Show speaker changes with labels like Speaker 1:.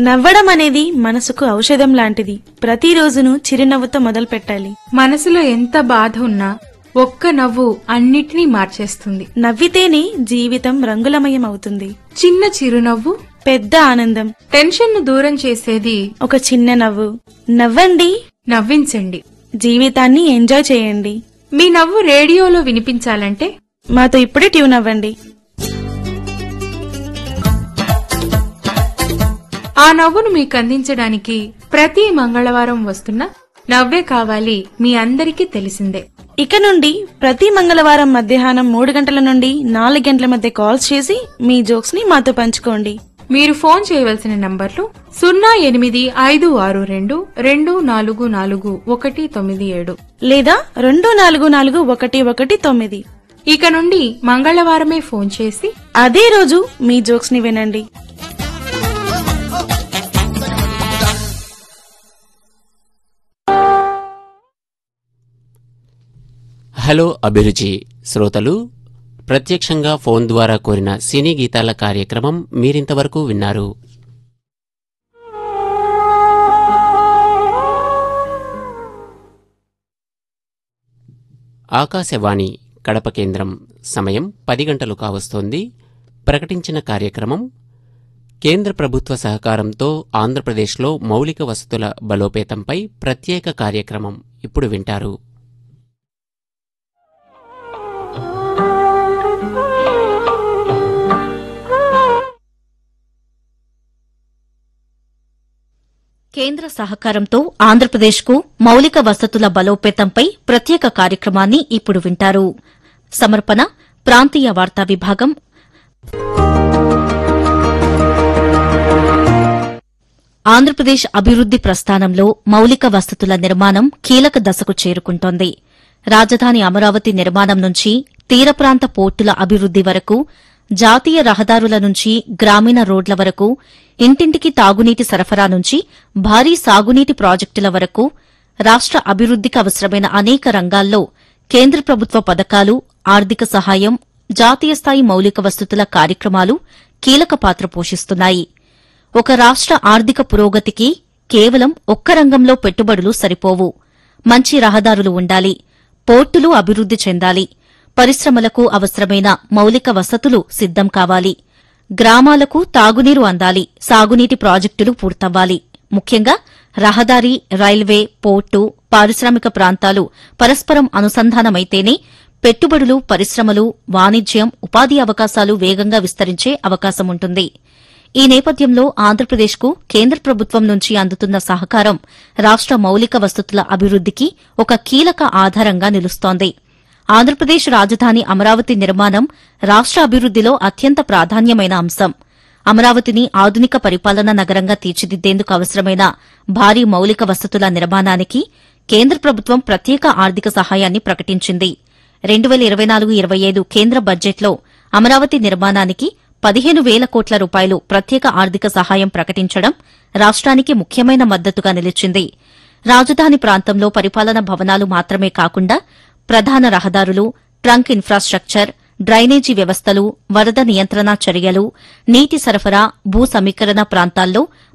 Speaker 1: నవ్వడం అనేది మనసుకు ఔషధం లాంటిది ప్రతిరోజును చిరునవ్వుతో మొదలు పెట్టాలి
Speaker 2: మనసులో ఎంత బాధ ఉన్నా ఒక్క నవ్వు అన్నిటినీ మార్చేస్తుంది
Speaker 1: నవ్వితేనే జీవితం రంగులమయం అవుతుంది
Speaker 2: చిన్న చిరునవ్వు
Speaker 1: పెద్ద ఆనందం
Speaker 2: టెన్షన్ ను దూరం చేసేది
Speaker 1: ఒక చిన్న నవ్వు నవ్వండి
Speaker 2: నవ్వించండి
Speaker 1: జీవితాన్ని ఎంజాయ్ చేయండి
Speaker 2: మీ నవ్వు రేడియోలో వినిపించాలంటే
Speaker 1: మాతో ఇప్పుడే ట్యూన్ అవ్వండి
Speaker 2: ఆ నవ్వును మీకు అందించడానికి ప్రతి మంగళవారం వస్తున్న నవ్వే కావాలి మీ అందరికీ తెలిసిందే
Speaker 1: ఇక నుండి ప్రతి మంగళవారం మధ్యాహ్నం మూడు గంటల నుండి నాలుగు గంటల మధ్య కాల్స్ చేసి మీ జోక్స్ ని మాతో పంచుకోండి
Speaker 2: మీరు ఫోన్ చేయవలసిన నంబర్లు సున్నా ఎనిమిది ఐదు ఆరు రెండు రెండు నాలుగు నాలుగు ఒకటి తొమ్మిది ఏడు
Speaker 1: లేదా రెండు నాలుగు నాలుగు ఒకటి ఒకటి తొమ్మిది
Speaker 2: ఇక నుండి మంగళవారమే ఫోన్ చేసి
Speaker 1: అదే రోజు మీ జోక్స్ ని వినండి
Speaker 3: హలో అభిరుచి శ్రోతలు ప్రత్యక్షంగా ఫోన్ ద్వారా కోరిన సినీ గీతాల కార్యక్రమం మీరింతవరకు విన్నారు ఆకాశవాణి కడప కేంద్రం సమయం పది గంటలు కావస్తోంది ప్రకటించిన కార్యక్రమం కేంద్ర ప్రభుత్వ సహకారంతో ఆంధ్రప్రదేశ్లో మౌలిక వసతుల బలోపేతంపై ప్రత్యేక కార్యక్రమం ఇప్పుడు వింటారు
Speaker 4: కేంద్ర సహకారంతో ఆంధ్రప్రదేశ్కు మౌలిక వసతుల బలోపేతంపై ప్రత్యేక కార్యక్రమాన్ని ఇప్పుడు వింటారు సమర్పణ ప్రాంతీయ వార్తా విభాగం ఆంధ్రప్రదేశ్ అభివృద్ది ప్రస్థానంలో మౌలిక వసతుల నిర్మాణం కీలక దశకు చేరుకుంటోంది రాజధాని అమరావతి నిర్మాణం నుంచి తీర ప్రాంత పోర్టుల అభివృద్ది వరకు జాతీయ రహదారుల నుంచి గ్రామీణ రోడ్ల వరకు ఇంటింటికి తాగునీటి సరఫరా నుంచి భారీ సాగునీటి ప్రాజెక్టుల వరకు రాష్ట అభివృద్దికి అవసరమైన అనేక రంగాల్లో కేంద్ర ప్రభుత్వ పథకాలు ఆర్థిక సహాయం జాతీయ స్థాయి మౌలిక వసతుల కార్యక్రమాలు కీలక పాత్ర పోషిస్తున్నాయి ఒక రాష్ట ఆర్థిక పురోగతికి కేవలం ఒక్క రంగంలో పెట్టుబడులు సరిపోవు మంచి రహదారులు ఉండాలి పోర్టులు అభివృద్ది చెందాలి పరిశ్రమలకు అవసరమైన మౌలిక వసతులు సిద్దం కావాలి గ్రామాలకు తాగునీరు అందాలి సాగునీటి ప్రాజెక్టులు పూర్తవ్వాలి ముఖ్యంగా రహదారి రైల్వే పోర్టు పారిశ్రామిక ప్రాంతాలు పరస్పరం అనుసంధానమైతేనే పెట్టుబడులు పరిశ్రమలు వాణిజ్యం ఉపాధి అవకాశాలు వేగంగా విస్తరించే అవకాశం ఉంటుంది ఈ నేపథ్యంలో ఆంధ్రప్రదేశ్కు కేంద్ర ప్రభుత్వం నుంచి అందుతున్న సహకారం రాష్ట మౌలిక వసతుల అభివృద్దికి ఒక కీలక ఆధారంగా నిలుస్తోంది ఆంధ్రప్రదేశ్ రాజధాని అమరావతి నిర్మాణం రాష్ట అభివృద్దిలో అత్యంత ప్రాధాన్యమైన అంశం అమరావతిని ఆధునిక పరిపాలనా నగరంగా తీర్చిదిద్దేందుకు అవసరమైన భారీ మౌలిక వసతుల నిర్మాణానికి కేంద్ర ప్రభుత్వం ప్రత్యేక ఆర్థిక సహాయాన్ని ప్రకటించింది రెండు వేల ఇరవై నాలుగు ఇరవై ఐదు కేంద్ర బడ్జెట్లో అమరావతి నిర్మాణానికి పదిహేను వేల కోట్ల రూపాయలు ప్రత్యేక ఆర్థిక సహాయం ప్రకటించడం రాష్ట్రానికి ముఖ్యమైన మద్దతుగా నిలిచింది రాజధాని ప్రాంతంలో పరిపాలన భవనాలు మాత్రమే కాకుండా ప్రధాన రహదారులు ట్రంక్ ఇన్ఫ్రాస్ట్రక్చర్ డ్రైనేజీ వ్యవస్థలు వరద నియంత్రణ చర్యలు నీటి సరఫరా భూ సమీకరణ ప్రాంతాల్లో